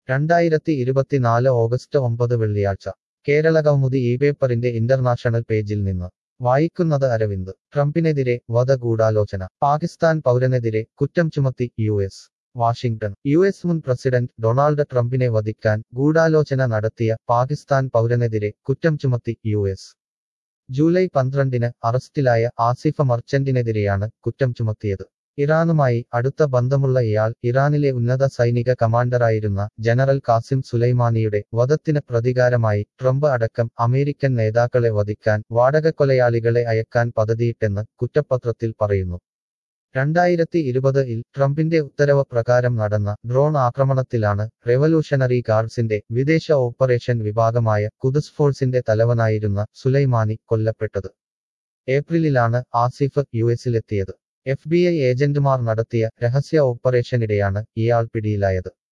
രണ്ടായിരത്തി ഇരുപത്തിനാല് ഓഗസ്റ്റ് ഒമ്പത് വെള്ളിയാഴ്ച കേരളകൗമുദി ഈ പേപ്പറിന്റെ ഇന്റർനാഷണൽ പേജിൽ നിന്ന് വായിക്കുന്നത് അരവിന്ദ് ട്രംപിനെതിരെ വധഗൂഢാലോചന പാകിസ്ഥാൻ പൗരനെതിരെ കുറ്റം ചുമത്തി U S Washington U S മുൻ പ്രസിഡന്റ് ഡൊണാൾഡ് ട്രംപിനെ വധിക്കാൻ ഗൂഢാലോചന നടത്തിയ പാകിസ്ഥാൻ പൗരനെതിരെ കുറ്റം ചുമത്തി യു എസ് ജൂലൈ പന്ത്രണ്ടിന് അറസ്റ്റിലായ ആസിഫ മർച്ചന്റിനെതിരെയാണ് കുറ്റം ചുമത്തിയത് ഇറാനുമായി അടുത്ത ബന്ധമുള്ള ഇയാൾ ഇറാനിലെ ഉന്നത സൈനിക കമാൻഡറായിരുന്ന ജനറൽ കാസിം സുലൈമാനിയുടെ വധത്തിന് പ്രതികാരമായി ട്രംപ് അടക്കം അമേരിക്കൻ നേതാക്കളെ വധിക്കാൻ വാടകക്കൊലയാളികളെ അയക്കാൻ പദ്ധതിയിട്ടെന്ന് കുറ്റപത്രത്തിൽ പറയുന്നു രണ്ടായിരത്തി ഇരുപതിൽ ട്രംപിന്റെ ഉത്തരവ് പ്രകാരം നടന്ന ഡ്രോൺ ആക്രമണത്തിലാണ് റെവല്യൂഷണറി ഗാർഡ്സിന്റെ വിദേശ ഓപ്പറേഷൻ വിഭാഗമായ കുദസ് ഫോഴ്സിന്റെ തലവനായിരുന്ന സുലൈമാനി കൊല്ലപ്പെട്ടത് ഏപ്രിലിലാണ് ആസിഫ് യു എസിലെത്തിയത് എഫ് ബി ഐ ഏജന്റുമാർ നടത്തിയ രഹസ്യ ഓപ്പറേഷനിടെയാണ് ഇയാൾ പിടിയിലായത്